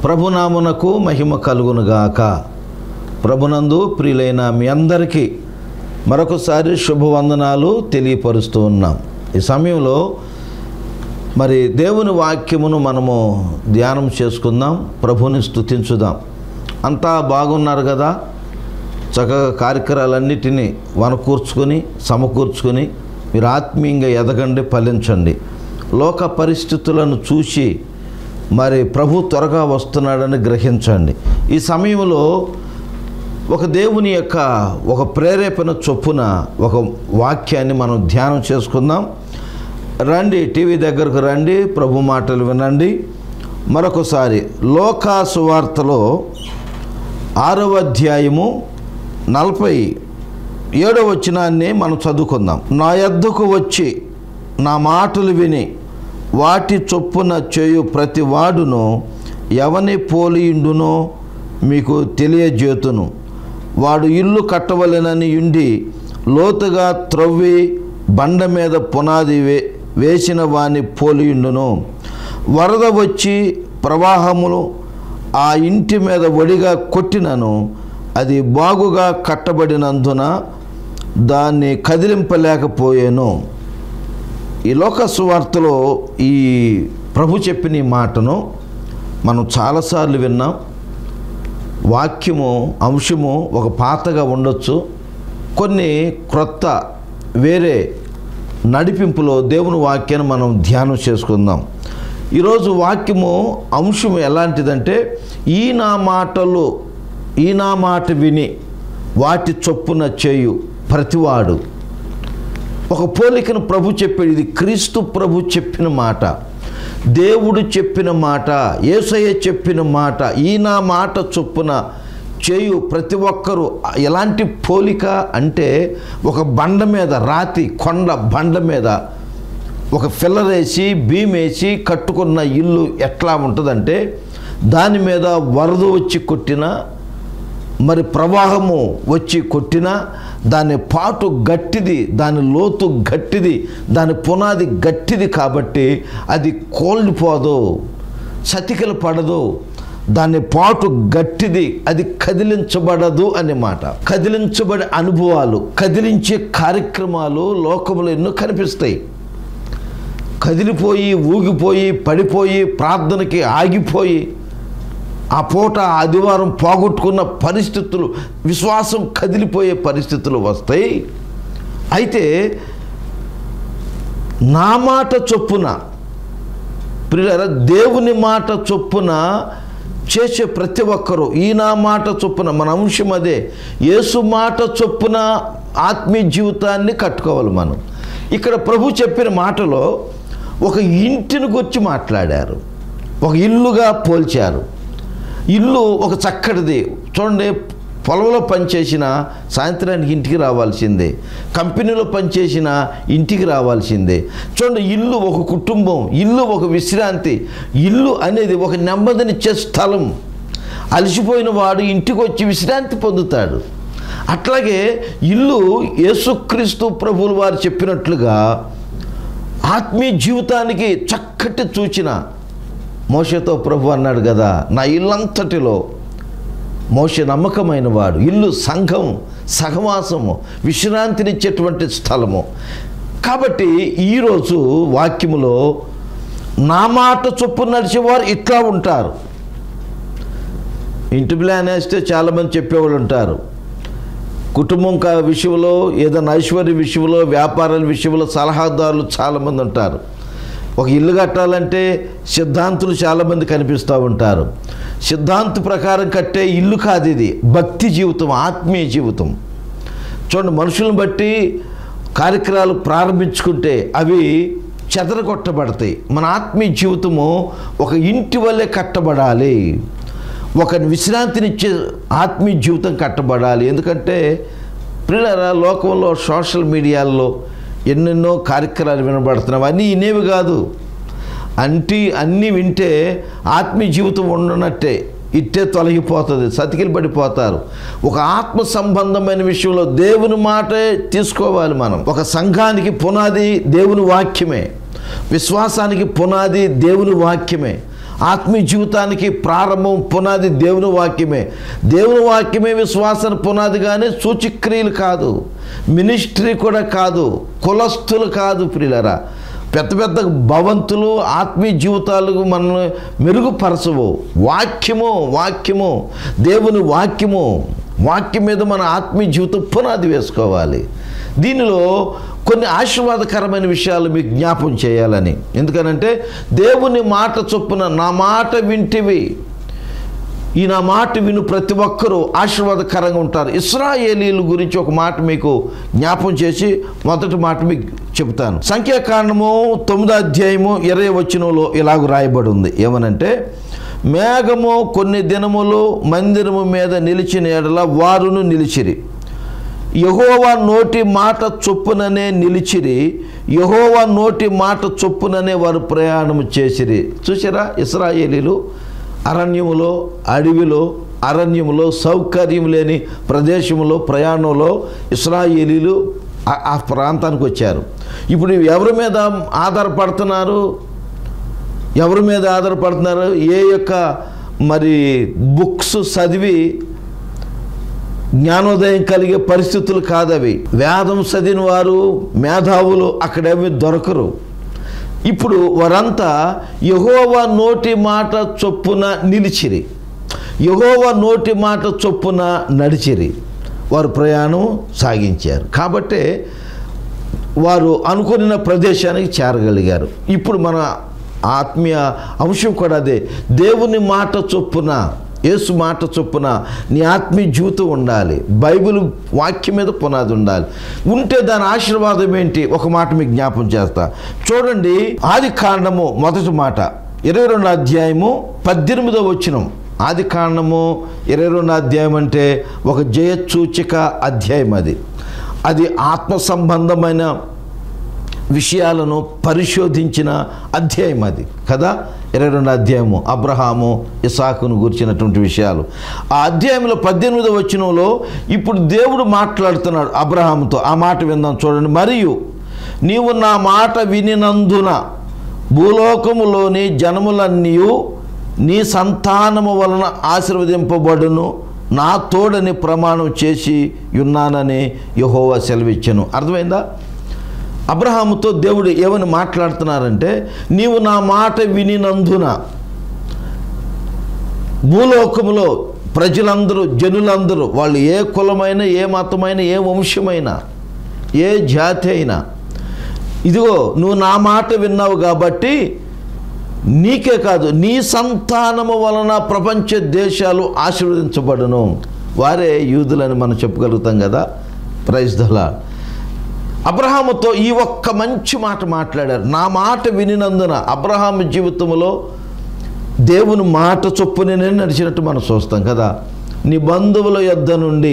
ప్రభునామునకు మహిమ కలుగునుగాక ప్రభునందు ప్రియులైన మీ అందరికీ మరొకసారి శుభవందనాలు తెలియపరుస్తూ ఉన్నాం ఈ సమయంలో మరి దేవుని వాక్యమును మనము ధ్యానం చేసుకుందాం ప్రభుని స్తుతించుదాం అంతా బాగున్నారు కదా చక్కగా కార్యక్రమాలన్నిటినీ వనకూర్చుకొని సమకూర్చుకొని మీరు ఆత్మీయంగా ఎదగండి ఫలించండి లోక పరిస్థితులను చూసి మరి ప్రభు త్వరగా వస్తున్నాడని గ్రహించండి ఈ సమయంలో ఒక దేవుని యొక్క ఒక ప్రేరేపణ చొప్పున ఒక వాక్యాన్ని మనం ధ్యానం చేసుకుందాం రండి టీవీ దగ్గరకు రండి ప్రభు మాటలు వినండి మరొకసారి లోకా సువార్తలో ఆరవ అధ్యాయము నలభై ఏడవ వచనాన్ని మనం చదువుకుందాం నా యొద్దకు వచ్చి నా మాటలు విని వాటి చొప్పున చేయు ప్రతి వాడును ఎవని పోలియుండునో మీకు తెలియజేతును వాడు ఇల్లు కట్టవలెనని ఉండి లోతుగా త్రవ్వి బండ మీద పునాది వే వేసిన వాని పోలియుండును వరద వచ్చి ప్రవాహములు ఆ ఇంటి మీద ఒడిగా కొట్టినను అది బాగుగా కట్టబడినందున దాన్ని కదిలింపలేకపోయాను ఈ లోక సువార్తలో ఈ ప్రభు చెప్పిన ఈ మాటను మనం చాలాసార్లు విన్నాం వాక్యము అంశము ఒక పాతగా ఉండొచ్చు కొన్ని క్రొత్త వేరే నడిపింపులో దేవుని వాక్యాన్ని మనం ధ్యానం చేసుకుందాం ఈరోజు వాక్యము అంశం ఎలాంటిదంటే ఈ నా మాటలు ఈ నా మాట విని వాటి చొప్పున చేయు ప్రతివాడు ఒక పోలికను ప్రభు చెప్పాడు ఇది క్రీస్తు ప్రభు చెప్పిన మాట దేవుడు చెప్పిన మాట ఏసయ్య చెప్పిన మాట ఈ నా మాట చొప్పున చేయు ప్రతి ఒక్కరూ ఎలాంటి పోలిక అంటే ఒక బండ మీద రాతి కొండ బండ మీద ఒక ఫిల్లర్ వేసి బీమ్ వేసి కట్టుకున్న ఇల్లు ఎట్లా ఉంటుందంటే దాని మీద వరద వచ్చి కొట్టిన మరి ప్రవాహము వచ్చి కొట్టినా దాని పాటు గట్టిది దాని లోతు గట్టిది దాని పునాది గట్టిది కాబట్టి అది కోల్పోదు సతికలు పడదు దాని పాటు గట్టిది అది కదిలించబడదు అనే మాట కదిలించబడే అనుభవాలు కదిలించే కార్యక్రమాలు లోకంలో ఎన్నో కనిపిస్తాయి కదిలిపోయి ఊగిపోయి పడిపోయి ప్రార్థనకి ఆగిపోయి ఆ పూట ఆదివారం పోగొట్టుకున్న పరిస్థితులు విశ్వాసం కదిలిపోయే పరిస్థితులు వస్తాయి అయితే నా మాట చొప్పున ప్రియుల దేవుని మాట చొప్పున చేసే ప్రతి ఒక్కరూ ఈ నా మాట చొప్పున మన అంశం అదే యేసు మాట చొప్పున ఆత్మీయ జీవితాన్ని కట్టుకోవాలి మనం ఇక్కడ ప్రభు చెప్పిన మాటలో ఒక ఇంటిని గురించి మాట్లాడారు ఒక ఇల్లుగా పోల్చారు ఇల్లు ఒక చక్కటిది చూడండి పొలంలో పనిచేసిన సాయంత్రానికి ఇంటికి రావాల్సిందే కంపెనీలో పనిచేసిన ఇంటికి రావాల్సిందే చూడండి ఇల్లు ఒక కుటుంబం ఇల్లు ఒక విశ్రాంతి ఇల్లు అనేది ఒక నెమ్మదినిచ్చే స్థలం అలసిపోయిన వాడు ఇంటికి వచ్చి విశ్రాంతి పొందుతాడు అట్లాగే ఇల్లు యేసుక్రీస్తు ప్రభువులు వారు చెప్పినట్లుగా ఆత్మీయ జీవితానికి చక్కటి సూచన మోషతో ప్రభు అన్నాడు కదా నా ఇల్లంతటిలో మోష నమ్మకమైన వాడు ఇల్లు సంఘం సహవాసము విశ్రాంతినిచ్చేటువంటి స్థలము కాబట్టి ఈరోజు వాక్యములో నా మాట చొప్పు నడిచేవారు ఇట్లా ఉంటారు ఇంటి ప్లాన్ వేస్తే చాలామంది చెప్పేవాళ్ళు ఉంటారు కుటుంబం కా విషయంలో ఏదైనా ఐశ్వర్య విషయంలో వ్యాపారాల విషయంలో సలహాదారులు చాలామంది ఉంటారు ఒక ఇల్లు కట్టాలంటే సిద్ధాంతులు చాలామంది కనిపిస్తూ ఉంటారు సిద్ధాంత ప్రకారం కట్టే ఇల్లు కాదు ఇది భక్తి జీవితం ఆత్మీయ జీవితం చూడండి మనుషులను బట్టి కార్యక్రమాలు ప్రారంభించుకుంటే అవి చెదరగొట్టబడతాయి మన ఆత్మీయ జీవితము ఒక ఇంటి వల్లే కట్టబడాలి ఒక విశ్రాంతినిచ్చే ఆత్మీయ జీవితం కట్టబడాలి ఎందుకంటే ప్రియులరా లోకంలో సోషల్ మీడియాల్లో ఎన్నెన్నో కార్యక్రమాలు వినబడుతున్నాయి అవన్నీ ఇనేవి కాదు అంటి అన్నీ వింటే ఆత్మీయ జీవితం ఉండనట్టే ఇట్టే తొలగిపోతుంది సతికిలు పడిపోతారు ఒక ఆత్మ సంబంధమైన విషయంలో దేవుని మాటే తీసుకోవాలి మనం ఒక సంఘానికి పునాది దేవుని వాక్యమే విశ్వాసానికి పునాది దేవుని వాక్యమే ఆత్మీయ జీవితానికి ప్రారంభం పునాది దేవుని వాక్యమే దేవుని వాక్యమే విశ్వాసన పునాది కానీ సూచిక్రియలు కాదు మినిస్ట్రీ కూడా కాదు కులస్తులు కాదు ప్రియులరా పెద్ద పెద్ద భవంతులు ఆత్మీయ జీవితాలకు మనల్ని మెరుగుపరచవు వాక్యము వాక్యము దేవుని వాక్యము వాక్యం మీద మన ఆత్మీయ జీవితం పునాది వేసుకోవాలి దీనిలో కొన్ని ఆశీర్వాదకరమైన విషయాలు మీకు జ్ఞాపం చేయాలని ఎందుకనంటే దేవుని మాట చొప్పున నా మాట వింటివి ఈ నా మాట విను ప్రతి ఒక్కరూ ఆశీర్వాదకరంగా ఉంటారు ఇస్రాయేలీల గురించి ఒక మాట మీకు జ్ఞాపం చేసి మొదటి మాట మీకు చెబుతాను సంఖ్యాకాండము తొమ్మిదో అధ్యాయము ఇరవై వచనంలో ఇలాగ రాయబడి ఉంది ఏమనంటే మేఘము కొన్ని దినములు మందిరము మీద నిలిచిన ఎడల వారును నిలిచిరి యహోవా నోటి మాట చొప్పుననే నిలిచిరి యహోవా నోటి మాట చొప్పుననే వారు ప్రయాణం చేసిరి చూసారా ఇస్రాయేలీలు అరణ్యములో అడవిలో అరణ్యములో సౌకర్యం లేని ప్రదేశంలో ప్రయాణంలో ఇస్రాయేలీలు ఆ- ఆ ప్రాంతానికి వచ్చారు ఇప్పుడు ఎవరి మీద ఆధారపడుతున్నారు ఎవరి మీద ఆధారపడుతున్నారు ఏ యొక్క మరి బుక్స్ చదివి జ్ఞానోదయం కలిగే పరిస్థితులు కాదవి వేదం చదివిన వారు మేధావులు అక్కడేమి దొరకరు ఇప్పుడు వారంతా యహోవా నోటి మాట చొప్పున నిలిచిరి యహోవా నోటి మాట చొప్పున నడిచిరి వారు ప్రయాణం సాగించారు కాబట్టే వారు అనుకున్న ప్రదేశానికి చేరగలిగారు ఇప్పుడు మన ఆత్మీయ అంశం కూడా అదే దేవుని మాట చొప్పున యేసు మాట చొప్పున నీ ఆత్మీయ జీవితం ఉండాలి బైబిల్ వాక్యం మీద పునాది ఉండాలి ఉంటే దాని ఆశీర్వాదం ఏంటి ఒక మాట మీకు జ్ఞాపం చేస్తా చూడండి ఆది కాండము మొదటి మాట ఇరవై రెండు అధ్యాయము పద్దెనిమిదో వచ్చినం ఆది కాండము ఇరవై రెండు అధ్యాయం అంటే ఒక జయసూచిక అధ్యాయం అది అది ఆత్మ సంబంధమైన విషయాలను పరిశోధించిన అధ్యాయం అది కదా ఇరవై రెండు అధ్యాయము అబ్రహాము ఇసాకును గురించినటువంటి విషయాలు ఆ అధ్యాయంలో పద్దెనిమిదో వచనంలో ఇప్పుడు దేవుడు మాట్లాడుతున్నాడు అబ్రహాముతో ఆ మాట విందాం చూడండి మరియు నీవు నా మాట వినినందున భూలోకములోని జనములన్నీ నీ సంతానము వలన ఆశీర్వదింపబడును నా తోడని ప్రమాణం చేసి ఉన్నానని యహోవా సెలవిచ్చాను అర్థమైందా అబ్రహాముతో దేవుడు ఏమని మాట్లాడుతున్నారంటే నీవు నా మాట వినినందున భూలోకములో ప్రజలందరూ జనులందరూ వాళ్ళు ఏ కులమైన ఏ మతమైన ఏ వంశమైనా ఏ జాతి అయినా ఇదిగో నువ్వు నా మాట విన్నావు కాబట్టి నీకే కాదు నీ సంతానము వలన ప్రపంచ దేశాలు ఆశీర్వదించబడును వారే యూదులని మనం చెప్పగలుగుతాం కదా ప్రైజ్ దలా అబ్రహాముతో ఈ ఒక్క మంచి మాట మాట్లాడారు నా మాట వినినందున అబ్రహాము జీవితంలో దేవుని మాట చొప్పునే నడిచినట్టు మనం చూస్తాం కదా నీ బంధువుల యొద్ద నుండి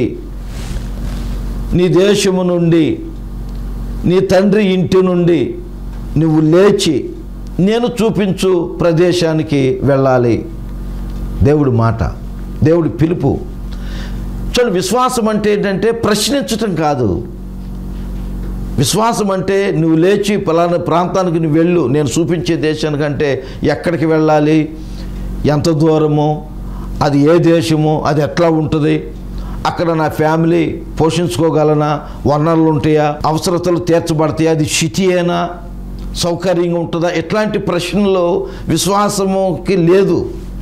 నీ దేశము నుండి నీ తండ్రి ఇంటి నుండి నువ్వు లేచి నేను చూపించు ప్రదేశానికి వెళ్ళాలి దేవుడి మాట దేవుడి పిలుపు చూడండి విశ్వాసం అంటే ఏంటంటే ప్రశ్నించటం కాదు విశ్వాసం అంటే నువ్వు లేచి పలానా ప్రాంతానికి నువ్వు వెళ్ళు నేను చూపించే దేశానికంటే ఎక్కడికి వెళ్ళాలి ఎంత దూరము అది ఏ దేశము అది ఎట్లా ఉంటుంది అక్కడ నా ఫ్యామిలీ పోషించుకోగలనా వనరులు ఉంటాయా అవసరతలు తీర్చబడతాయా అది సిటీయేనా సౌకర్యంగా ఉంటుందా ఇట్లాంటి ప్రశ్నలు విశ్వాసముకి లేదు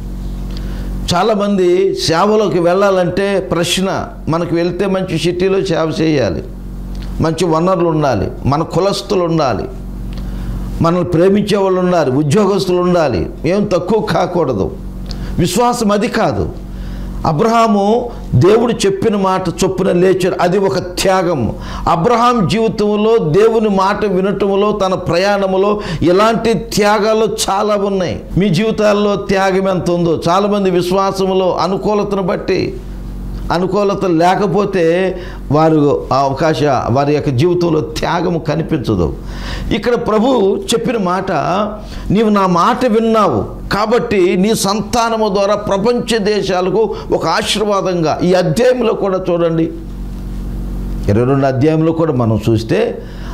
చాలామంది సేవలోకి వెళ్ళాలంటే ప్రశ్న మనకు వెళ్తే మంచి సిటీలో సేవ చేయాలి మంచి వనరులు ఉండాలి మన కులస్తులు ఉండాలి మనల్ని ప్రేమించే వాళ్ళు ఉండాలి ఉద్యోగస్తులు ఉండాలి ఏం తక్కువ కాకూడదు విశ్వాసం అది కాదు అబ్రహాము దేవుడు చెప్పిన మాట చొప్పున లేచాడు అది ఒక త్యాగం అబ్రహాం జీవితంలో దేవుని మాట వినటంలో తన ప్రయాణములో ఇలాంటి త్యాగాలు చాలా ఉన్నాయి మీ జీవితాల్లో త్యాగం ఎంత ఉందో చాలామంది విశ్వాసములో అనుకూలతను బట్టి అనుకూలత లేకపోతే వారు ఆ అవకాశ వారి యొక్క జీవితంలో త్యాగము కనిపించదు ఇక్కడ ప్రభు చెప్పిన మాట నీవు నా మాట విన్నావు కాబట్టి నీ సంతానము ద్వారా ప్రపంచ దేశాలకు ఒక ఆశీర్వాదంగా ఈ అధ్యాయంలో కూడా చూడండి ఇరవై రెండు అధ్యాయంలో కూడా మనం చూస్తే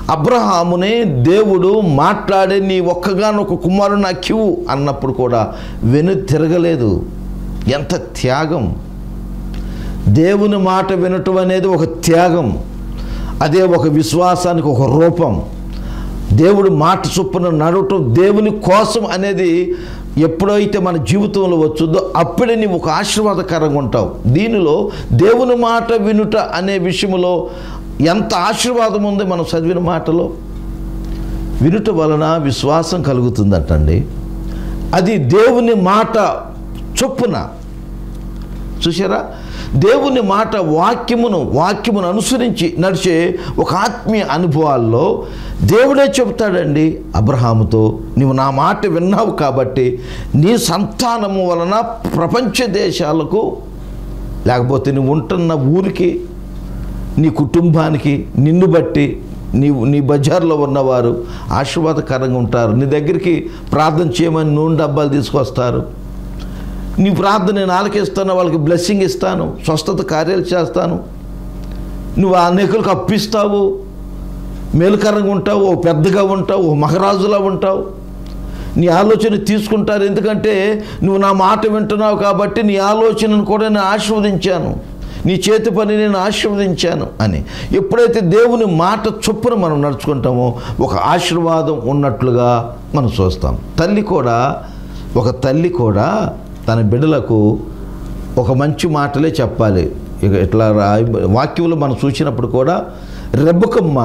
అబ్రహాముని దేవుడు మాట్లాడే నీ ఒక్కగానొక కుమారుడు నాకు ఇవ్వు అన్నప్పుడు కూడా వెను తిరగలేదు ఎంత త్యాగం దేవుని మాట వినటం అనేది ఒక త్యాగం అదే ఒక విశ్వాసానికి ఒక రూపం దేవుడు మాట చొప్పున నడవటం దేవుని కోసం అనేది ఎప్పుడైతే మన జీవితంలో వచ్చుద్దో అప్పుడే నీవు ఒక ఆశీర్వాదకరంగా ఉంటావు దీనిలో దేవుని మాట వినుట అనే విషయంలో ఎంత ఆశీర్వాదం ఉంది మనం చదివిన మాటలో వినుట వలన విశ్వాసం కలుగుతుందటండి అది దేవుని మాట చొప్పున చూసారా దేవుని మాట వాక్యమును వాక్యమును అనుసరించి నడిచే ఒక ఆత్మీయ అనుభవాల్లో దేవుడే చెబుతాడండి అబ్రహాముతో నీవు నా మాట విన్నావు కాబట్టి నీ సంతానము వలన ప్రపంచ దేశాలకు లేకపోతే నువ్వు ఉంటున్న ఊరికి నీ కుటుంబానికి నిన్ను బట్టి నీవు నీ బజార్లో ఉన్నవారు ఆశీర్వాదకరంగా ఉంటారు నీ దగ్గరికి ప్రార్థన చేయమని నూనె డబ్బాలు తీసుకొస్తారు నీ ప్రార్థన నేను ఆలకిస్తాను వాళ్ళకి బ్లెస్సింగ్ ఇస్తాను స్వస్థత కార్యాలు చేస్తాను నువ్వు ఆ అనేకులకు అప్పిస్తావు మేలుకరంగా ఉంటావు ఓ పెద్దగా ఉంటావు ఓ మహారాజులా ఉంటావు నీ ఆలోచన తీసుకుంటారు ఎందుకంటే నువ్వు నా మాట వింటున్నావు కాబట్టి నీ ఆలోచనను కూడా నేను ఆశీర్వదించాను నీ చేతి పని నేను ఆశీర్వదించాను అని ఎప్పుడైతే దేవుని మాట చొప్పున మనం నడుచుకుంటామో ఒక ఆశీర్వాదం ఉన్నట్లుగా మనం చూస్తాం తల్లి కూడా ఒక తల్లి కూడా తన బిడ్డలకు ఒక మంచి మాటలే చెప్పాలి ఇక ఇట్లా రాయి వాక్యంలో మనం చూసినప్పుడు కూడా రెబ్బకమ్మ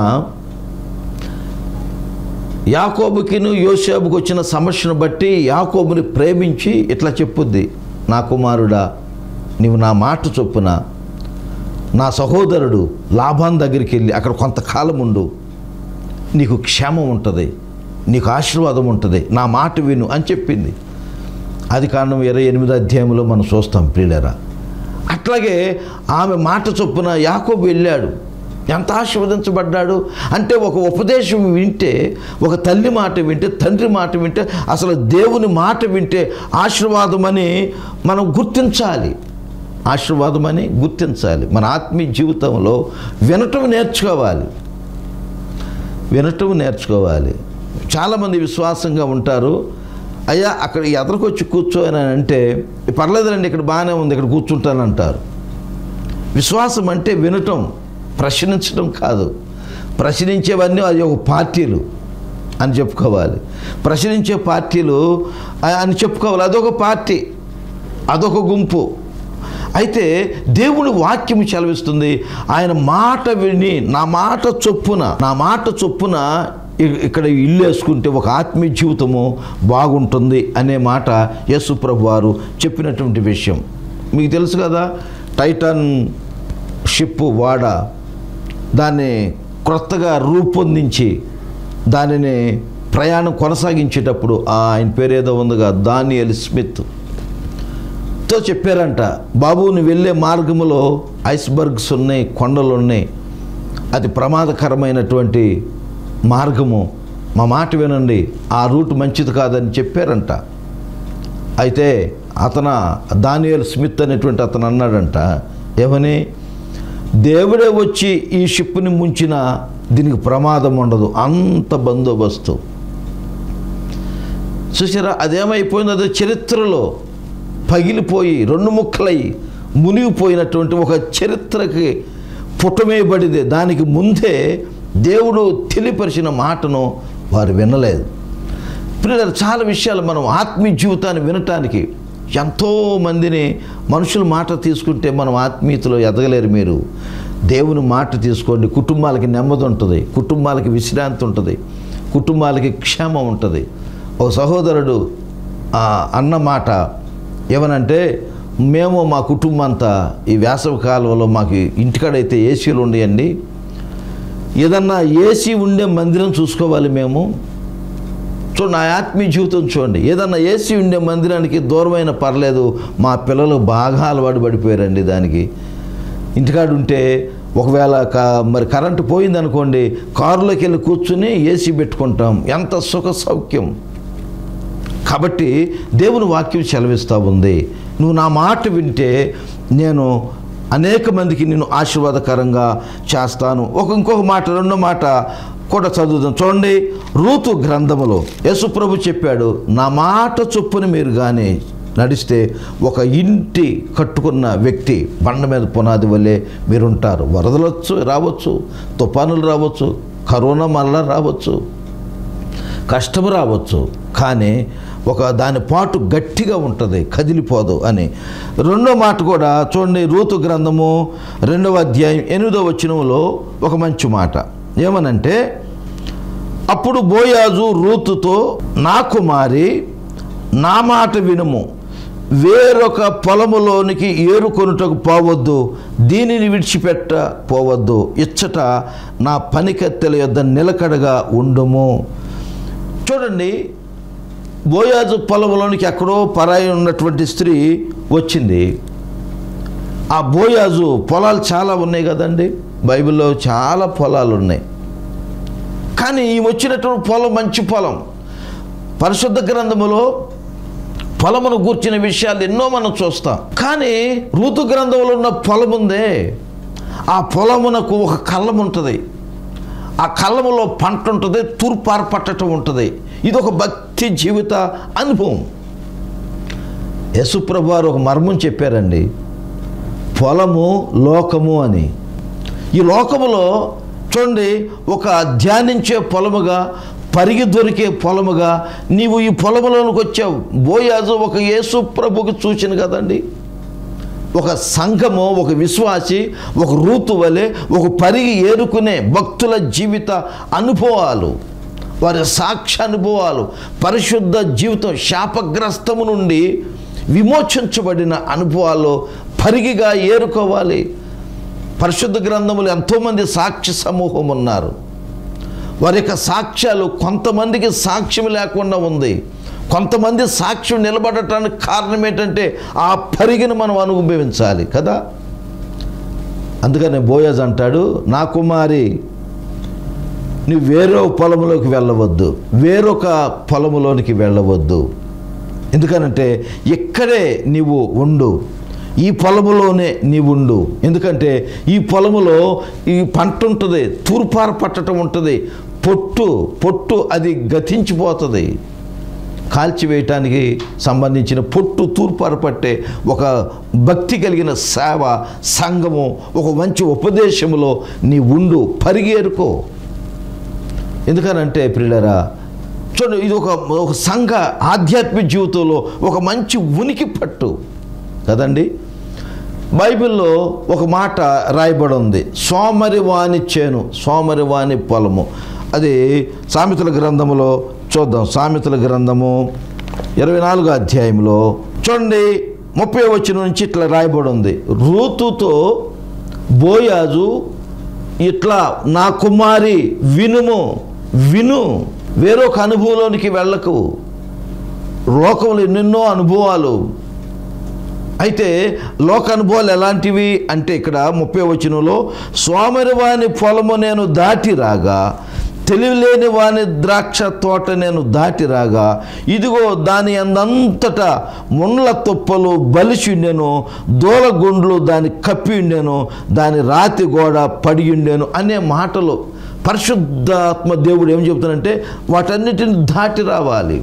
యాకోబుకిను యోసేపుకి వచ్చిన సమస్యను బట్టి యాకోబుని ప్రేమించి ఇట్లా చెప్పుద్ది నా కుమారుడా నీవు నా మాట చొప్పున నా సహోదరుడు లాభాన్ దగ్గరికి వెళ్ళి అక్కడ కొంతకాలం ఉండు నీకు క్షేమం ఉంటుంది నీకు ఆశీర్వాదం ఉంటుంది నా మాట విను అని చెప్పింది అది కారణం ఇరవై ఎనిమిది అధ్యాయంలో మనం చూస్తాం ప్రియులరా అట్లాగే ఆమె మాట చొప్పున యాకోబు వెళ్ళాడు ఎంత ఆశీర్వదించబడ్డాడు అంటే ఒక ఉపదేశం వింటే ఒక తల్లి మాట వింటే తండ్రి మాట వింటే అసలు దేవుని మాట వింటే ఆశీర్వాదమని మనం గుర్తించాలి ఆశీర్వాదమని గుర్తించాలి మన ఆత్మీయ జీవితంలో వినటం నేర్చుకోవాలి వినటం నేర్చుకోవాలి చాలామంది విశ్వాసంగా ఉంటారు అయ్యా అక్కడ ఎదరికి వచ్చి కూర్చోని అంటే పర్లేదులండి ఇక్కడ బాగానే ఉంది ఇక్కడ కూర్చుంటానంటారు విశ్వాసం అంటే వినటం ప్రశ్నించడం కాదు ప్రశ్నించేవన్నీ అది ఒక పార్టీలు అని చెప్పుకోవాలి ప్రశ్నించే పార్టీలు ఆ- అని చెప్పుకోవాలి అదొక పార్టీ అదొక గుంపు అయితే దేవుని వాక్యం చలవిస్తుంది ఆయన మాట విని నా మాట చొప్పున నా మాట చొప్పున ఇ- ఇక్కడ ఇల్లు వేసుకుంటే ఒక ఆత్మీయ జీవితము బాగుంటుంది అనే మాట యేసు ప్రభు వారు చెప్పినటువంటి విషయం మీకు తెలుసు కదా టైటాన్ షిప్ వాడ దాన్ని క్రొత్తగా రూపొందించి దానిని ప్రయాణం కొనసాగించేటప్పుడు ఆ ఆయన పేరు ఏదో ఉందిగా దానియల్ స్మిత్ తో చెప్పారంట బాబు నువ్వు వెళ్ళే మార్గంలో ఐస్బర్గ్స్ ఉన్నాయి కొండలు ఉన్నాయి అది ప్రమాదకరమైనటువంటి మార్గము మా మాట వినండి ఆ రూట్ మంచిది కాదని చెప్పారంట అయితే అతన దానియల్ స్మిత్ అనేటువంటి అతను అన్నాడంట ఏమని దేవుడే వచ్చి ఈ షిప్ని ముంచిన దీనికి ప్రమాదం ఉండదు అంత బందోబస్తు చూసారా అదేమైపోయింది అదే చరిత్రలో పగిలిపోయి రెండు ముక్కలై మునిగిపోయినటువంటి ఒక చరిత్రకి పుటమేయబడింది దానికి ముందే దేవుడు తెలియపరిచిన మాటను వారు వినలేదు పిల్లలు చాలా విషయాలు మనం ఆత్మీయ జీవితాన్ని వినటానికి ఎంతో మందిని మనుషుల మాట తీసుకుంటే మనం ఆత్మీయతలో ఎదగలేరు మీరు దేవుని మాట తీసుకోండి కుటుంబాలకి నెమ్మది ఉంటుంది కుటుంబాలకి విశ్రాంతి ఉంటుంది కుటుంబాలకి క్షేమం ఉంటుంది ఒక సహోదరుడు ఆ, అన్న మాట ఏమనంటే మేము మా కుటుంబం అంతా ఈ వేసవి కాలంలో మాకు ఇంటికాడైతే ఏసీలు ఉండేయండి ఏదన్నా ఏసీ ఉండే మందిరం చూసుకోవాలి మేము చూడండి నా ఆత్మీయ జీవితం చూడండి ఏదన్నా ఏసీ ఉండే మందిరానికి దూరమైన పర్లేదు మా పిల్లలు బాగా అలవాటు పడిపోయారండి దానికి ఇంటికాడ ఉంటే ఒకవేళ క- మరి కరెంటు పోయింది అనుకోండి కారులోకి వెళ్ళి కూర్చుని ఏసీ పెట్టుకుంటాం ఎంత సుఖ సౌఖ్యం కాబట్టి దేవుని వాక్యం సెలవిస్తూ ఉంది నువ్వు నా మాట వింటే నేను అనేక మందికి నేను ఆశీర్వాదకరంగా చేస్తాను ఒక ఇంకొక మాట రెండో మాట కూడా చదువుదాం చూడండి రూతు గ్రంథములో యేసుప్రభు చెప్పాడు నా మాట చొప్పున మీరు కానీ నడిస్తే ఒక ఇంటి కట్టుకున్న వ్యక్తి బండ మీద పునాది వల్లే మీరుంటారు వరదలు వచ్చు రావచ్చు తుఫానులు రావచ్చు కరోనా మళ్ళా రావచ్చు కష్టం రావచ్చు కానీ ఒక దాని పాటు గట్టిగా ఉంటుంది కదిలిపోదు అని రెండో మాట కూడా చూడండి రూతు గ్రంథము రెండవ అధ్యాయం ఎనిమిదో వచనంలో ఒక మంచి మాట ఏమనంటే అప్పుడు బోయాజు రూతుతో నా కుమారి నా మాట వినుము వేరొక పొలములోనికి ఏరుకొనుటకు పోవద్దు దీనిని విడిచిపెట్ట పోవద్దు ఇచ్చట నా పనికత్తెల యొద్ద నిలకడగా ఉండుము చూడండి బోయాజు పొలంలోనికి ఎక్కడో పరాయి ఉన్నటువంటి స్త్రీ వచ్చింది ఆ బోయాజు పొలాలు చాలా ఉన్నాయి కదండి బైబిల్లో చాలా పొలాలు ఉన్నాయి కానీ ఈ వచ్చినటువంటి పొలం మంచి పొలం పరిశుద్ధ గ్రంథములో పొలమును గూర్చిన విషయాలు ఎన్నో మనం చూస్తాం కానీ ఋతు గ్రంథంలో ఉన్న పొలం ఉందే ఆ పొలమునకు ఒక కళ్ళం ఉంటుంది ఆ కళ్ళములో పంట ఉంటుంది తూర్పారు పట్టడం ఉంటుంది ఇది ఒక భక్తి జీవిత అనుభవం యశుప్రభు వారు ఒక మర్మం చెప్పారండి పొలము లోకము అని ఈ లోకములో చూడండి ఒక ధ్యానించే పొలముగా పరిగి దొరికే పొలముగా నీవు ఈ పొలములోనికి వచ్చావు బోయాజు ఒక యేసు ప్రభుకి చూసిన కదండి ఒక సంఘము ఒక విశ్వాసి ఒక రూతు వలె ఒక పరిగి ఏరుకునే భక్తుల జీవిత అనుభవాలు వారి సాక్ష్య అనుభవాలు పరిశుద్ధ జీవితం శాపగ్రస్తము నుండి విమోచించబడిన అనుభవాలు పరిగిగా ఏరుకోవాలి పరిశుద్ధ గ్రంథములు ఎంతోమంది సాక్ష్య సమూహం ఉన్నారు వారి యొక్క సాక్ష్యాలు కొంతమందికి సాక్ష్యం లేకుండా ఉంది కొంతమంది సాక్ష్యం నిలబడటానికి కారణం ఏంటంటే ఆ పరిగిని మనం అనుభవించాలి కదా అందుకని బోయజ్ అంటాడు నా కుమారి నువ్వు వేరో పొలంలోకి వెళ్ళవద్దు వేరొక పొలములోనికి వెళ్ళవద్దు ఎందుకనంటే ఇక్కడే నీవు ఉండు ఈ పొలములోనే నీవు ఉండు ఎందుకంటే ఈ పొలములో ఈ పంట ఉంటుంది తూర్పార పట్టడం ఉంటుంది పొట్టు పొట్టు అది గతించిపోతుంది కాల్చివేయటానికి సంబంధించిన పొట్టు తూర్పార పట్టే ఒక భక్తి కలిగిన సేవ సంఘము ఒక మంచి ఉపదేశములో నీ ఉండు పరిగేరుకో ఎందుకనంటే ప్రియులరా చూడండి ఇది ఒక ఒక సంఘ ఆధ్యాత్మిక జీవితంలో ఒక మంచి ఉనికి పట్టు కదండి బైబిల్లో ఒక మాట రాయబడి ఉంది సోమరివాణి చేను సోమరివాణి పొలము అది సామెతల గ్రంథములో చూద్దాం సామెతల గ్రంథము ఇరవై నాలుగో అధ్యాయంలో చూడండి ముప్పై వచ్చిన నుంచి ఇట్లా రాయబడి ఉంది రూతుతో బోయాజు ఇట్లా నా కుమారి వినుము విను వేరొక అనుభవంలోనికి వెళ్ళకు లోకంలో ఎన్నెన్నో అనుభవాలు అయితే లోక అనుభవాలు ఎలాంటివి అంటే ఇక్కడ ముప్పై వచనంలో సోమరివాని పొలము నేను దాటి రాగా తెలివిలేని వాని ద్రాక్ష తోట నేను దాటి రాగా ఇదిగో దాని అందంతటా ముండ్ల తుప్పలు బలిసి ఉండెను దూలగుండ్లు దాని కప్పి ఉండెను దాని రాతి గోడ పడి ఉండెను అనే మాటలు పరిశుద్ధాత్మ దేవుడు ఏం చెబుతానంటే వాటన్నిటిని దాటి రావాలి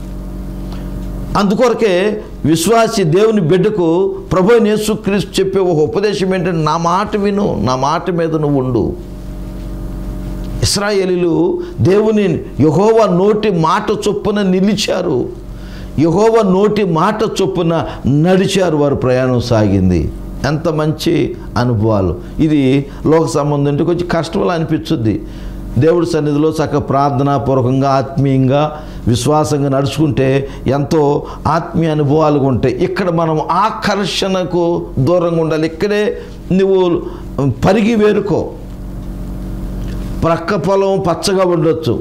అందుకొరకే విశ్వాసి దేవుని బిడ్డకు ప్రభు యేసుక్రీస్తు చెప్పే ఒక ఉపదేశం ఏంటంటే నా మాట విను నా మాట మీద నువ్వు ఉండు ఇస్రాయేలీలు దేవుని యహోవ నోటి మాట చొప్పున నిలిచారు యహోవ నోటి మాట చొప్పున నడిచారు వారు ప్రయాణం సాగింది ఎంత మంచి అనుభవాలు ఇది లోక సంబంధం అంటే కొంచెం కష్టంలో అనిపించుద్ది దేవుడి సన్నిధిలో చక్క ప్రార్థనాపూర్వకంగా ఆత్మీయంగా విశ్వాసంగా నడుచుకుంటే ఎంతో ఆత్మీయ అనుభవాలుగా ఉంటాయి ఇక్కడ మనం ఆకర్షణకు దూరంగా ఉండాలి ఇక్కడే నువ్వు పరిగి వేరుకో ప్రక్క పొలం పచ్చగా ఉండొచ్చు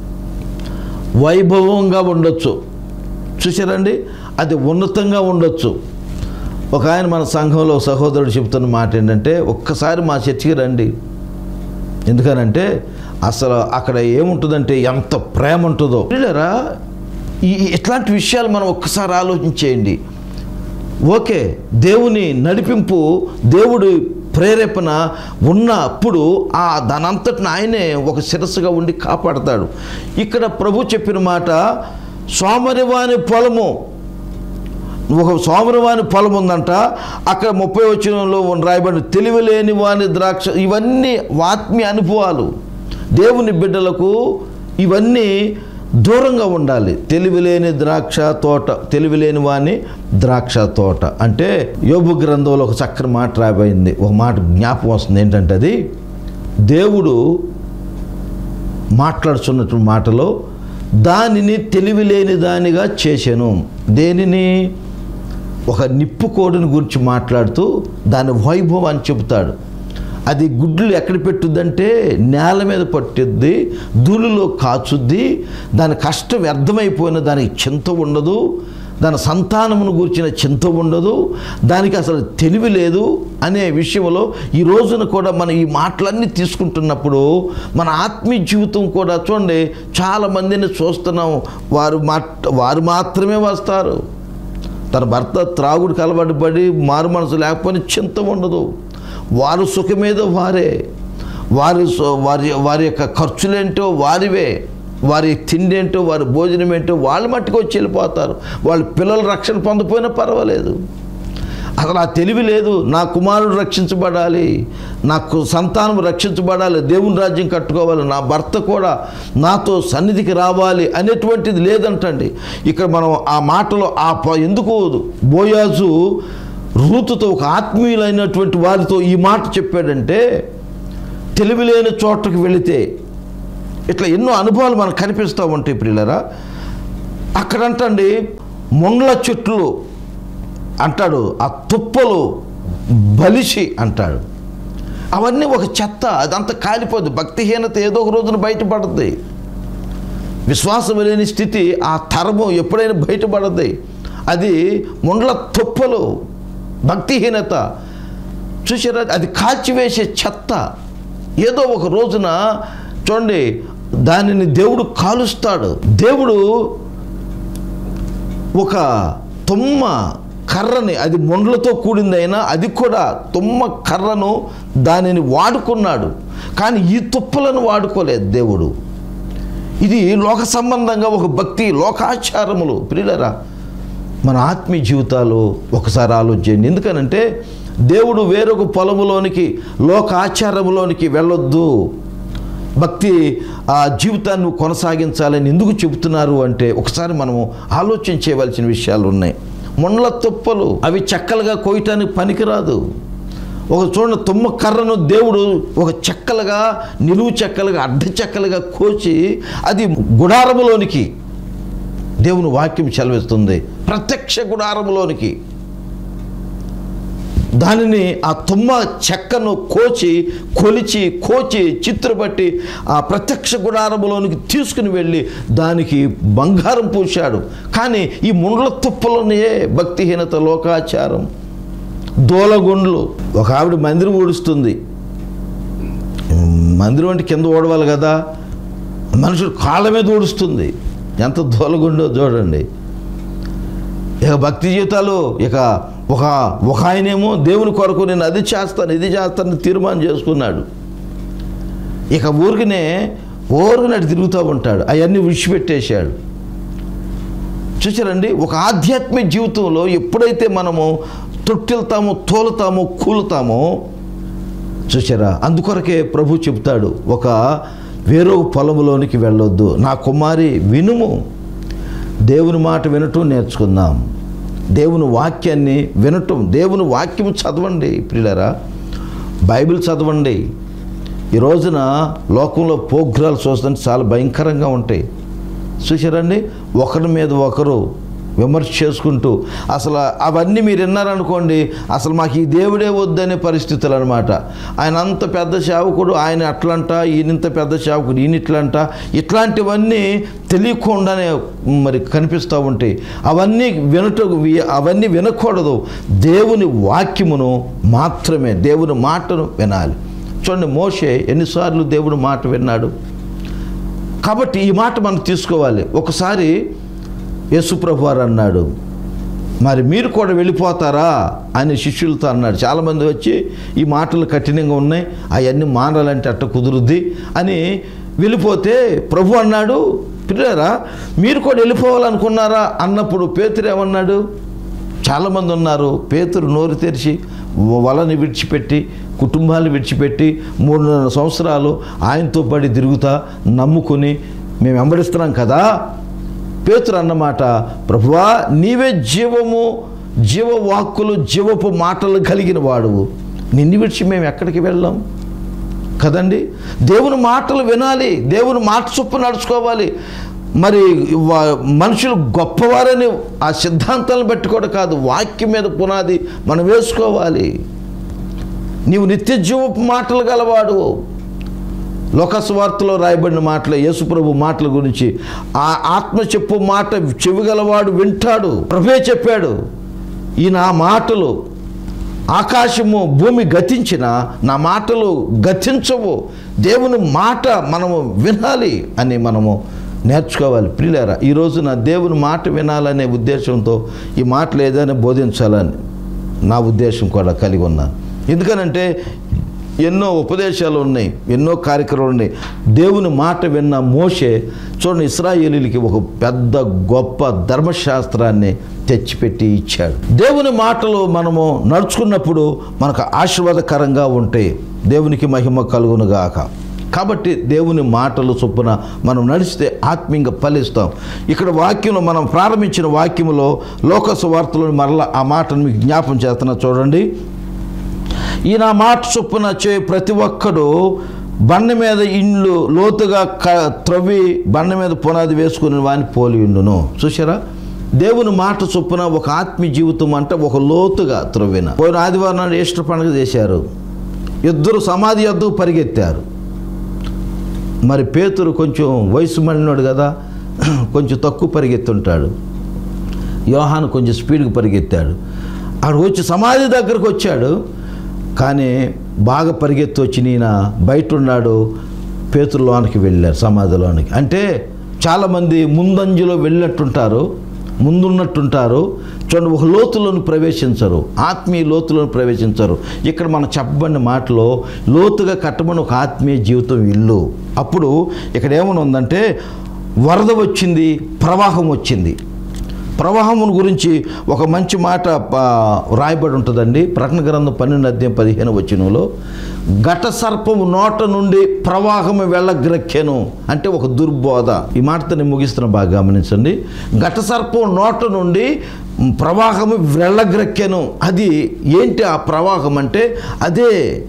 వైభవంగా ఉండొచ్చు చూసారండి అది ఉన్నతంగా ఉండొచ్చు ఒక ఆయన మన సంఘంలో సహోదరుడు చెబుతున్న మాట ఏంటంటే ఒక్కసారి మా చర్చికి రండి ఎందుకనంటే అసలు అక్కడ ఏముంటుందంటే ఎంత ప్రేమ ఉంటుందో పిల్లరా ఈ ఇట్లాంటి విషయాలు మనం ఒక్కసారి ఆలోచించేయండి ఓకే దేవుని నడిపింపు దేవుడి ప్రేరేపణ ఉన్నప్పుడు ఆ దానంతటిని ఆయనే ఒక శిరస్సుగా ఉండి కాపాడతాడు ఇక్కడ ప్రభు చెప్పిన మాట సోమరివాని పొలము ఒక సోమరవాని పొలం ఉందంట అక్కడ ముప్పై వచ్చినలో రాయబడిన తెలివిలేని వాని ద్రాక్ష ఇవన్నీ ఆత్మీయ అనుభవాలు దేవుని బిడ్డలకు ఇవన్నీ దూరంగా ఉండాలి తెలివిలేని ద్రాక్ష తోట తెలివిలేని వాని ద్రాక్ష తోట అంటే యోబు గ్రంథంలో ఒక చక్కని మాట రాబోయింది ఒక మాట జ్ఞాపకం వస్తుంది ఏంటంటే అది దేవుడు మాట్లాడుతున్నటువంటి మాటలో దానిని తెలివిలేని దానిగా చేశాను దేనిని ఒక నిప్పు కోడిని గురించి మాట్లాడుతూ దాని వైభవం అని చెబుతాడు అది గుడ్లు ఎక్కడ పెట్టుద్దంటే నేల మీద పట్టుద్ది ధూళిలో కాచుద్ది దాని కష్టం వ్యర్థమైపోయిన దానికి చింత ఉండదు దాని సంతానమును గురించిన చింత ఉండదు దానికి అసలు తెలివి లేదు అనే విషయంలో ఈ రోజున కూడా మనం ఈ మాటలన్నీ తీసుకుంటున్నప్పుడు మన ఆత్మీయ జీవితం కూడా చూడండి చాలామందిని చూస్తున్నాం వారు మాట్ వారు మాత్రమే వస్తారు తన భర్త త్రాగుడికి అలవాటు పడి మారు మనసు లేకపోయినా చింత ఉండదు వారు సుఖమేదో వారే వారి సో- వారి వారి యొక్క ఖర్చులేంటో వారివే వారి తిండి ఏంటో వారి భోజనం ఏంటో వాళ్ళు మట్టుకు వచ్చి వెళ్ళిపోతారు వాళ్ళ పిల్లలు రక్షణ పొందపోయినా పర్వాలేదు అసలు ఆ తెలివి లేదు నా కుమారుడు రక్షించబడాలి నాకు సంతానం రక్షించబడాలి దేవుని రాజ్యం కట్టుకోవాలి నా భర్త కూడా నాతో సన్నిధికి రావాలి అనేటువంటిది లేదంటండి ఇక్కడ మనం ఆ మాటలో ఆ ప- ఎందుకు బోయాజు రూతుతో ఒక ఆత్మీయులైనటువంటి వారితో ఈ మాట చెప్పాడంటే తెలివిలేని చోటకు వెళితే ఇట్లా ఎన్నో అనుభవాలు మనకు కనిపిస్తూ ఉంటాయి ప్రియులరా అక్కడంటండి ముండ్ల చెట్లు అంటాడు ఆ తుప్పలు బలిసి అంటాడు అవన్నీ ఒక చెత్త అదంతా కాలిపోద్ది భక్తిహీనత ఏదో ఒక రోజున బయటపడుద్ది విశ్వాసం లేని స్థితి ఆ తరము ఎప్పుడైనా బయటపడద్ది అది ముండ్ల తుప్పలు భక్తిహీనత చూసారా అది కాల్చివేసే చెత్త ఏదో ఒక రోజున చూడండి దానిని దేవుడు కాలుస్తాడు దేవుడు ఒక తుమ్మ కర్రని అది మొండ్లతో కూడిందైనా అది కూడా తుమ్మ కర్రను దానిని వాడుకున్నాడు కానీ ఈ తుప్పలను వాడుకోలేదు దేవుడు ఇది లోక సంబంధంగా ఒక భక్తి లోకాచారములు ప్రియులరా మన ఆత్మీయ జీవితాలు ఒకసారి ఆలోచించండి ఎందుకనంటే దేవుడు వేరొక పొలములోనికి లోక ఆచారములోనికి వెళ్ళొద్దు భక్తి ఆ జీవితాన్ని కొనసాగించాలని ఎందుకు చెబుతున్నారు అంటే ఒకసారి మనము ఆలోచన చేయవలసిన విషయాలు ఉన్నాయి మొండ్ల తుప్పలు అవి చెక్కలుగా కోయటానికి పనికిరాదు ఒక చూడండి తుమ్మ కర్రను దేవుడు ఒక చెక్కలుగా నిలువు చెక్కలుగా అడ్డ చెక్కలుగా కోచి అది గుడారములోనికి దేవుని వాక్యం సెలవిస్తుంది ప్రత్యక్ష గుడారములోనికి దానిని ఆ తుమ్మ చెక్కను కోచి కొలిచి కోచి చిత్రపట్టి ఆ ప్రత్యక్ష గుడారములోనికి తీసుకుని వెళ్ళి దానికి బంగారం పూశాడు కానీ ఈ ముండ్ల తుప్పలోనే భక్తిహీనత లోకాచారం దోలగుండ్లు ఒక ఆవిడ మందిరం ఊడుస్తుంది మందిరం అంటే కింద ఓడవాలి కదా మనుషులు కాళ్ళ మీద ఊడుస్తుంది ఎంత దోలగుండో చూడండి ఇక భక్తి జీవితాలు ఇక ఒక ఒక ఆయనేమో దేవుని కొరకు నేను అది చేస్తాను ఇది చేస్తాను తీర్మానం చేసుకున్నాడు ఇక ఊరికినే ఊరికినట్టు తిరుగుతూ ఉంటాడు అవన్నీ విడిచిపెట్టేశాడు చూసారండి ఒక ఆధ్యాత్మిక జీవితంలో ఎప్పుడైతే మనము తొట్టిల్తామో తోలుతామో కూలుతామో చూసారా అందుకొరకే ప్రభు చెప్తాడు ఒక వేరో పొలములోనికి వెళ్ళొద్దు నా కుమారి వినుము దేవుని మాట వినటం నేర్చుకుందాం దేవుని వాక్యాన్ని వినటం దేవుని వాక్యం చదవండి ప్రియులరా బైబిల్ చదవండి ఈ రోజున లోకంలో ప్రోగ్రాలు చూస్తుంటే చాలా భయంకరంగా ఉంటాయి చూసారండి ఒకరి మీద ఒకరు విమర్శ చేసుకుంటూ అసలు అవన్నీ మీరు విన్నారనుకోండి అసలు మాకు ఈ దేవుడే వద్దనే పరిస్థితులు అనమాట ఆయన అంత పెద్ద సేవకుడు ఆయన అట్లంట ఈయనంత పెద్ద సేవకుడు ఈయన ఇట్లంట ఇట్లాంటివన్నీ తెలియకుండానే మరి కనిపిస్తూ ఉంటాయి అవన్నీ వినట అవన్నీ వినకూడదు దేవుని వాక్యమును మాత్రమే దేవుని మాటను వినాలి చూడండి మోషే ఎన్నిసార్లు దేవుని మాట విన్నాడు కాబట్టి ఈ మాట మనం తీసుకోవాలి ఒకసారి యేసుప్రభు వారు అన్నాడు మరి మీరు కూడా వెళ్ళిపోతారా అని శిష్యులతో అన్నాడు చాలామంది వచ్చి ఈ మాటలు కఠినంగా ఉన్నాయి అవన్నీ మానాలంటే అట్ట కుదురుద్ది అని వెళ్ళిపోతే ప్రభు అన్నాడు పిల్లరా మీరు కూడా వెళ్ళిపోవాలనుకున్నారా అన్నప్పుడు పేతురు ఏమన్నాడు చాలామంది ఉన్నారు పేతురు నోరు తెరిచి వలని విడిచిపెట్టి కుటుంబాలు విడిచిపెట్టి మూడున్నర సంవత్సరాలు ఆయనతో పడి తిరుగుతా నమ్ముకుని మేము వెంబడిస్తున్నాం కదా పేతురు అన్నమాట ప్రభువా నీవే జీవము జీవవాక్కులు జీవపు మాటలు కలిగిన వాడువు నిన్ను విడిచి మేము ఎక్కడికి వెళ్ళాం కదండి దేవుని మాటలు వినాలి దేవుని మాట చొప్పు నడుచుకోవాలి మరి వా- మనుషులు గొప్పవారని ఆ సిద్ధాంతాలను బట్టి కూడా కాదు వాక్యం మీద పునాది మనం వేసుకోవాలి నీవు నిత్య జీవపు మాటలు గలవాడు లోకస్వార్తలో రాయబడిన మాటలు యేసుప్రభు మాటల గురించి ఆ ఆత్మ చెప్పు మాట చెవిగలవాడు వింటాడు ప్రభే చెప్పాడు ఈ నా మాటలు ఆకాశము భూమి గతించిన నా మాటలు గతించవు దేవుని మాట మనము వినాలి అని మనము నేర్చుకోవాలి ప్రియులారా ఈరోజు నా దేవుని మాట వినాలనే ఉద్దేశంతో ఈ మాటలు ఏదైనా బోధించాలని నా ఉద్దేశం కూడా కలిగి ఉన్నాను ఎందుకనంటే ఎన్నో ఉపదేశాలు ఉన్నాయి ఎన్నో కార్యక్రమాలు ఉన్నాయి దేవుని మాట విన్న మోషే చూడండి ఇస్రాయేలీలకి ఒక పెద్ద గొప్ప ధర్మశాస్త్రాన్ని తెచ్చిపెట్టి ఇచ్చాడు దేవుని మాటలు మనము నడుచుకున్నప్పుడు మనకు ఆశీర్వాదకరంగా ఉంటాయి దేవునికి మహిమ కలుగునుగాక కాబట్టి దేవుని మాటలు చొప్పున మనం నడిస్తే ఆత్మీయంగా ఫలిస్తాం ఇక్కడ వాక్యంలో మనం ప్రారంభించిన వాక్యములో లోకస్ వార్తలను మరలా ఆ మాటను మీకు జ్ఞాపం చేస్తున్నా చూడండి ఈ నా మాట చొప్పున చే ప్రతి ఒక్కడు బండ మీద ఇండ్లు లోతుగా క త్రవ్వి బండ మీద పునాది వేసుకుని వాని పోలి ఉండును చూసారా దేవుని మాట చొప్పున ఒక ఆత్మీయ జీవితం అంటే ఒక లోతుగా త్రవ్విన పోయిన ఆదివారం నాడు ఈస్టర్ పండుగ చేశారు ఇద్దరు సమాధి యొద్దకు పరిగెత్తారు మరి పేతురు కొంచెం వయసు మళ్ళినాడు కదా కొంచెం తక్కువ పరిగెత్తుంటాడు యోహాను కొంచెం స్పీడ్గా పరిగెత్తాడు అక్కడ వచ్చి సమాధి దగ్గరకు వచ్చాడు కానీ బాగా పరిగెత్తి వచ్చి ఈయన బయట ఉన్నాడు పేతుల్లోనికి వెళ్ళారు సమాధిలోనికి అంటే చాలామంది ముందంజలో వెళ్ళినట్టుంటారు ముందున్నట్టుంటారు చూడండి ఒక లోతులను ప్రవేశించరు ఆత్మీయ లోతులను ప్రవేశించరు ఇక్కడ మనం చెప్పబడిన మాటలో లోతుగా కట్టబడిన ఒక ఆత్మీయ జీవితం ఇల్లు అప్పుడు ఇక్కడ ఏమైనా ఉందంటే వరద వచ్చింది ప్రవాహం వచ్చింది ప్రవాహమును గురించి ఒక మంచి మాట ఆ, రాయబడి ఉంటుందండి ప్రకటన గ్రంథం పన్నెండు అధ్యాయం పదిహేను వచ్చినలో ఘట సర్పము నోట నుండి ప్రవాహము వెళ్ళగ్రక్కెను అంటే ఒక దుర్బోధ ఈ మాటతో నేను ముగిస్తున్న బాగా గమనించండి ఘట సర్పం నోట నుండి ప్రవాహము వెళ్ళగ్రక్కెను అది ఏంటి ఆ ప్రవాహం అంటే అదే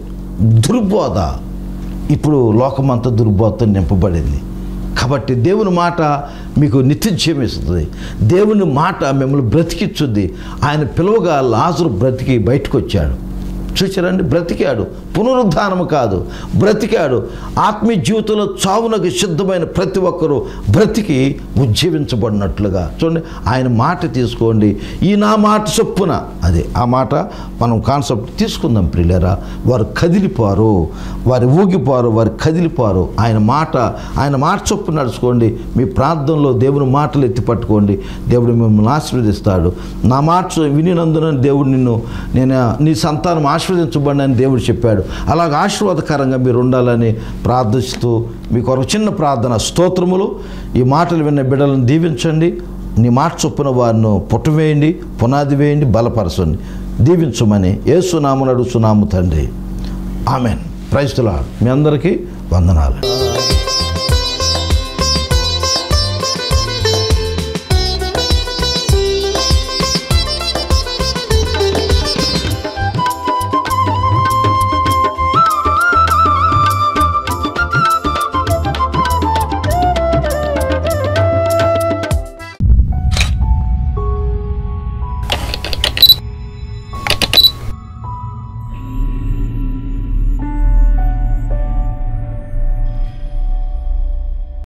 దుర్బోధ ఇప్పుడు లోకమంతా దుర్బోధతో నింపబడింది కాబట్టి దేవుని మాట మీకు నిత్యం ఇస్తుంది దేవుని మాట మిమ్మల్ని బ్రతికిచ్చుద్ది ఆయన పిలువగా లాజరు బ్రతికి బయటకు వచ్చాడు చూచారండి బ్రతికాడు పునరుద్ధానము కాదు బ్రతికాడు ఆత్మీయ జీవితంలో చావునకు సిద్ధమైన ప్రతి ఒక్కరూ బ్రతికి ఉజ్జీవించబడినట్లుగా చూడండి ఆయన మాట తీసుకోండి ఈ నా మాట చొప్పున అదే ఆ మాట మనం కాన్సెప్ట్ తీసుకుందాం ప్రియులరా వారు కదిలిపోరు వారు ఊగిపోరు వారు కదిలిపోరు ఆయన మాట ఆయన మాట చొప్పున నడుచుకోండి మీ ప్రార్థనలో దేవుని మాటలు ఎత్తి పట్టుకోండి దేవుడు మిమ్మల్ని ఆశీర్వదిస్తాడు నా మాట వినినందున దేవుడు నిన్ను నేను నీ సంతానం ఆశీర్వదించబడి అని దేవుడు చెప్పాడు అలాగ ఆశీర్వాదకరంగా మీరు ఉండాలని ప్రార్థిస్తూ మీకు ఒక చిన్న ప్రార్థన స్తోత్రములు ఈ మాటలు విన్న బిడ్డలను దీవించండి నీ మాట చొప్పున వారిని పుట్టవేయండి పునాది వేయండి బలపరచండి దీవించమని ఏసునామను అడుగుచున్నాము తండ్రి ఆమెన్ ప్రైస్తులా మీ అందరికీ వందనాలు